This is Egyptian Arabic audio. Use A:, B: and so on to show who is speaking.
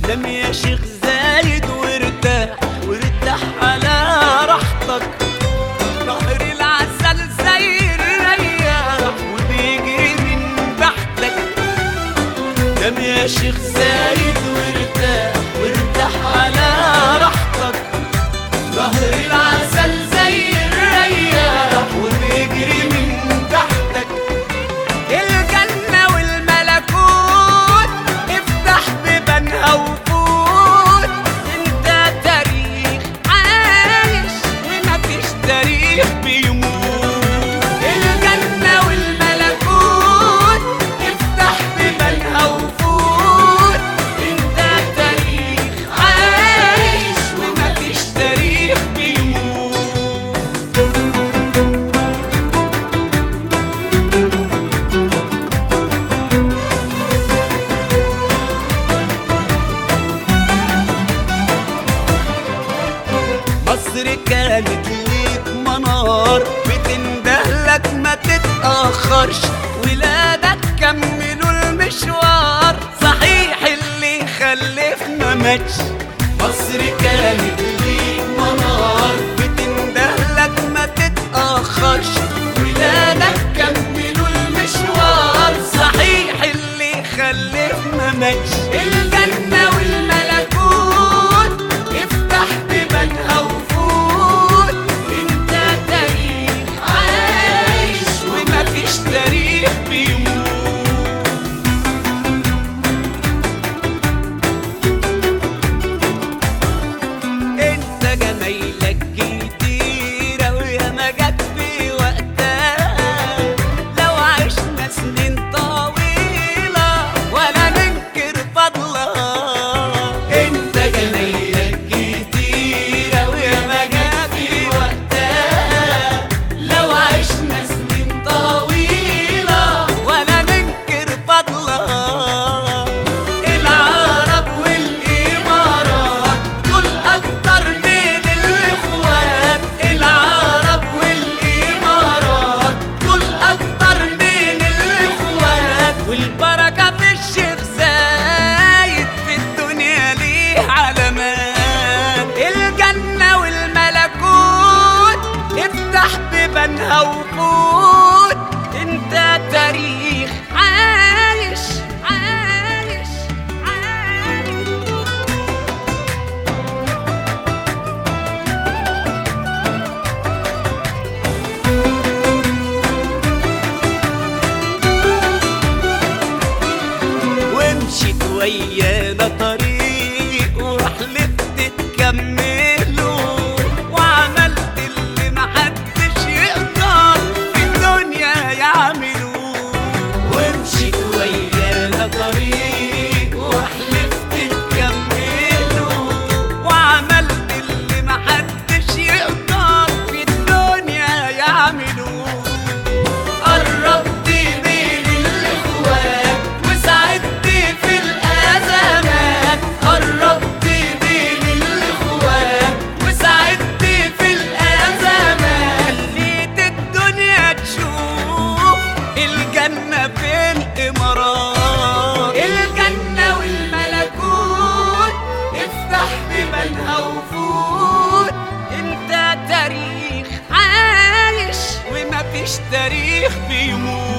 A: نام يا شيخ زايد وارتاح وارتاح على راحتك نهر العسل زي الرياح وبيجري من تحتك نام يا شيخ زايد وارتاح وارتاح على راحتك نهر العسل زي الرياح وبيجري من تحتك الجنة والملكوت افتح بيبانها وفوت انت تاريخ عايش ومفيش تاريخ بيموت الجنة والملكوت افتح بيبانها وفوت انت تاريخ عايش ومفيش تاريخ بيموت مصر كانت ليك منار بتندهلك ما تتأخرش ولادك كملوا المشوار صحيح اللي خلفنا ماتش مصر كانت ليك منار بتندهلك ما تتأخرش ولادك كملوا المشوار صحيح اللي خلفنا ماتش الجنة والملكوت افتح بيبانها وفوت انت تاريخ عايش ومفيش تاريخ بيموت انت جمايلك كتيرة ويا ما جت في وقتها لو عشنا سنين طويلة ولا ننكر فضلها انت جمايلك كتيرة ويا ما جت في وقتها لو عشنا سنين طويلة ولا ننكر فضلها العرب والإمارات دول أكتر من الإخوات العرب والإمارات دول أكتر من الإخوات والبركة في الشيخ زايد في الدنيا ليه علامات الجنة والملكوت افتح بيبانها وفوت انت تاريخ عايش عايش عايش ومشيت ويانا طريق ورحلت تكمله وعملت اللي محدش يقدر في الدنيا يعمله ومشيت ويانا طريق ورحلت تكمله وعملت اللي محدش يقدر في الدنيا يعمله قربت من الاخوات وساعدت في الازمات قربت من الاخوات وساعدت في الازمات خليت الدنيا تشوف الجنه في الامارات الجنه والملكوت افتح بيبانها وفوت انت تاريخ عايش ومفيش تاريخ بيموت